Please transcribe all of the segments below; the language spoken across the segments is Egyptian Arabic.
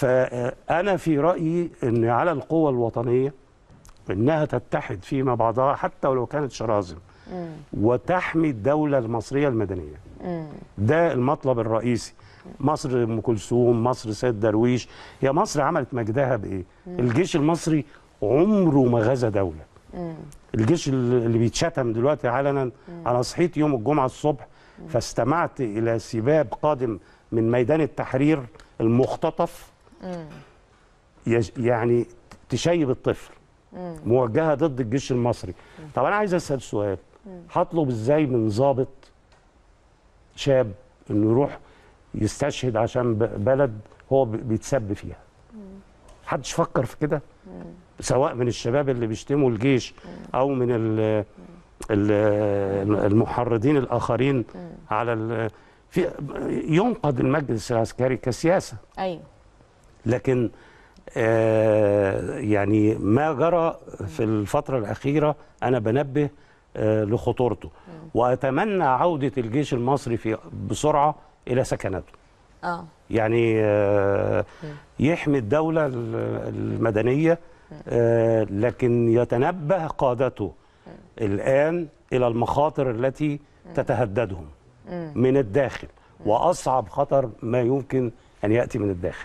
فانا في رايي ان على القوى الوطنيه انها تتحد فيما بعضها حتى ولو كانت شرازم وتحمي الدوله المصريه المدنيه ده المطلب الرئيسي مصر ام كلثوم مصر سيد درويش يا مصر عملت مجدها بايه الجيش المصري عمره ما غزا دوله الجيش اللي بيتشتم دلوقتي علنا انا صحيت يوم الجمعه الصبح فاستمعت الى سباب قادم من ميدان التحرير المختطف يج- يعني تشيب الطفل موجهه ضد الجيش المصري طب انا عايز اسال سؤال هطلب ازاي من ضابط شاب انه يروح يستشهد عشان ب- بلد هو ب- بيتسب فيها محدش فكر في كده سواء من الشباب اللي بيشتموا الجيش او من ال- ال- المحرضين الاخرين على ال- في ينقد المجلس العسكري كسياسه ايوه لكن آه يعني ما جرى في الفترة الأخيرة أنا بنبه آه لخطورته وأتمنى عودة الجيش المصري في بسرعة إلى سكناته اه يعني آه يحمي الدولة ال- المدنية آه لكن يتنبه قادته الآن إلى المخاطر التي تتهددهم من الداخل وأصعب خطر ما يمكن أن يأتي من الداخل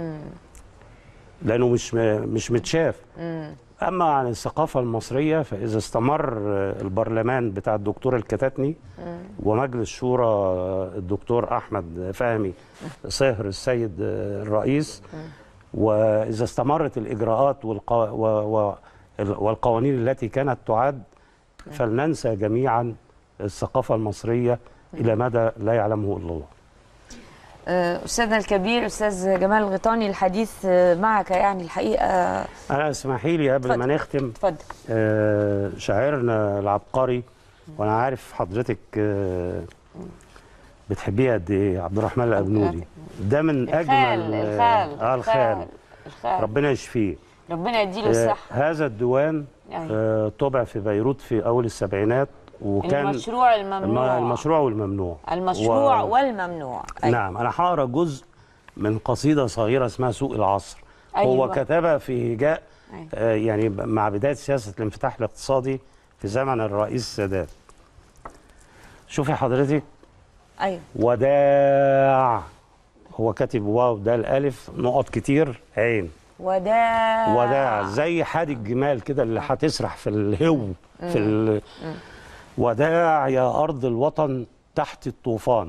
لانه مش م- مش متشاف اما عن الثقافه المصريه فاذا استمر آه، البرلمان بتاع الدكتور الكتاتني ومجلس شورى آه، الدكتور احمد فهمي صهر السيد آه، الرئيس واذا استمرت الاجراءات والقو... و... و... ال- والقوانين التي كانت تعد فلننسى جميعا الثقافه المصريه الى مدى لا يعلمه الا الله آه، استاذنا الكبير استاذ جمال الغيطاني الحديث آه، معك يعني الحقيقه انا اسمحي لي قبل ما اتفضل. نختم اتفضل آه، شاعرنا العبقري وانا عارف حضرتك آه، بتحبيه قد ايه عبد الرحمن الابنودي ده من الخال اجمل الخال اه الخال الخال ربنا يشفيه ربنا يديله آه، الصحه هذا الديوان أيوة. آه، طبع في بيروت في اول السبعينات وكان المشروع الم- الممنوع المشروع والممنوع المشروع و... والممنوع أيوة. نعم انا هقرا جزء من قصيده صغيره اسمها سوق العصر أيوة. هو كتبها في هجاء أيوة. آه يعني ب- مع بدايه سياسه الانفتاح الاقتصادي في زمن الرئيس السادات شوفي حضرتك ايوه وداع هو كاتب واو ده الالف نقط كتير عين وداع وداع زي حادي الجمال كده اللي هتسرح في الهو في ال... وداع يا ارض الوطن تحت الطوفان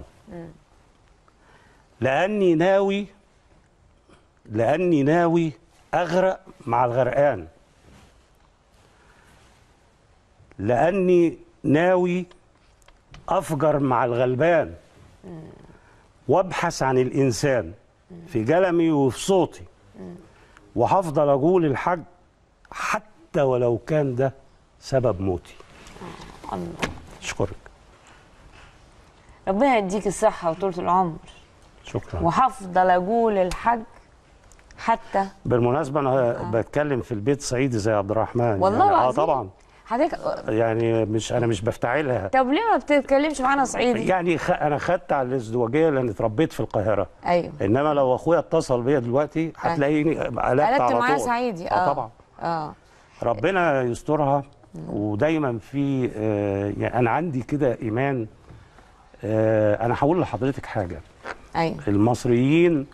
لاني ناوي لاني ناوي اغرق مع الغرقان لاني ناوي افجر مع الغلبان وابحث عن الانسان في قلمي وفي صوتي وهفضل اقول الحج حتى ولو كان ده سبب موتي الله اشكرك ربنا يديك الصحه وطولة العمر شكرا وهفضل اقول الحج حتى بالمناسبه انا بتكلم في البيت صعيدي زي عبد الرحمن والله يعني اه العظيم طبعا حضرتك يعني مش انا مش بفتعلها طب ليه ما بتتكلمش معانا صعيدي يعني خ... انا خدت على الازدواجيه لان اتربيت في القاهره ايوه انما لو اخويا اتصل بيا دلوقتي هتلاقيني قلبت قلبت على معاه طول صعيدي اه طبعا اه ربنا يسترها ودايما في آه يعني انا عندي كده ايمان آه انا هقول لحضرتك حاجه ايوه المصريين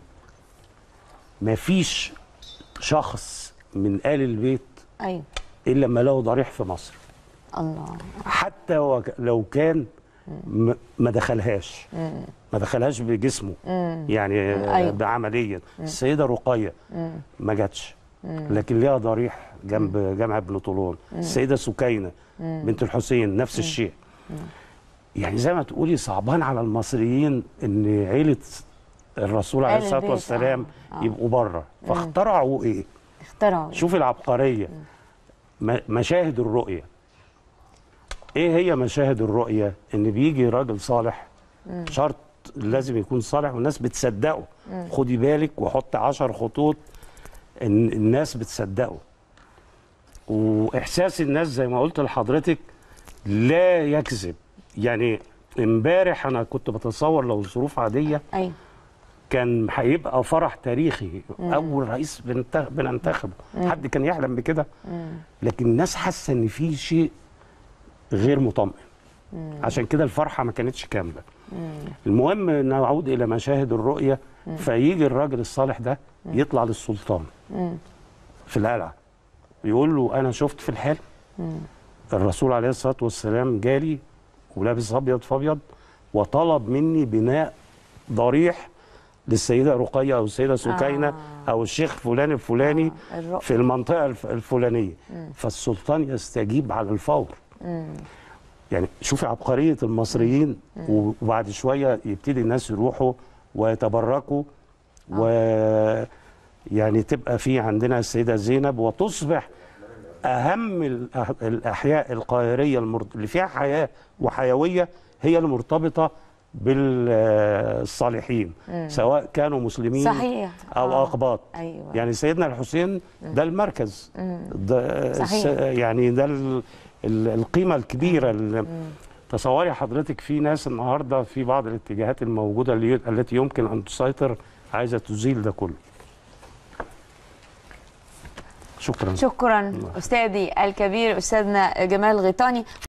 مفيش شخص من آل البيت ايوه إلا ما له ضريح في مصر الله حتى وك- لو كان م- ما دخلهاش ما دخلهاش بجسمه يعني آه، أيوة. بعمليا السيدة رقية ما جاتش لكن ليها ضريح جنب جامع ابن طولون السيدة سكينة بنت الحسين نفس الشيء يعني زي ما تقولي صعبان على المصريين ان عيلة الرسول عليه آل الصلاة البيت، والسلام آه، آه. يبقوا بره فاخترعوا ايه اخترعوا شوف العبقرية م- مشاهد الرؤية ايه هي مشاهد الرؤية ان بيجي راجل صالح شرط لازم يكون صالح والناس بتصدقه خدي بالك وحط عشر خطوط ان الناس بتصدقه واحساس الناس زي ما قلت لحضرتك لا يكذب يعني امبارح انا كنت بتصور لو الظروف عاديه ايوه كان هيبقى فرح تاريخي اول رئيس بنت- بننتخبه حد كان يحلم بكده لكن الناس حاسه ان في شيء غير مطمئن عشان كده الفرحه ما كانتش كامله المهم نعود الى مشاهد الرؤيه فيجي الراجل الصالح ده يطلع للسلطان في القلعه يقول له انا شفت في الحلم الرسول عليه الصلاه والسلام جالي ولابس ابيض في ابيض وطلب مني بناء ضريح للسيده رقيه او السيده سكينه آه. او الشيخ فلان الفلاني آه، الرؤية. في المنطقه الف- الفلانيه فالسلطان يستجيب على الفور يعني شوفي عبقريه المصريين وبعد شويه يبتدي الناس يروحوا ويتبركوا و يعني تبقى في عندنا السيده زينب وتصبح اهم الأح- الاحياء القاهريه المر- اللي فيها حياه وحيويه هي المرتبطه بالصالحين سواء كانوا مسلمين صحيح. او آه. اقباط أيوة. يعني سيدنا الحسين ده المركز ده صحيح. الس- يعني ده ال- ال- القيمه الكبيره اللي تصوري حضرتك في ناس النهارده في بعض الاتجاهات الموجوده اللي التي يمكن ان تسيطر عايزه تزيل ده كله شكرا شكرا استاذي الكبير استاذنا جمال غيطاني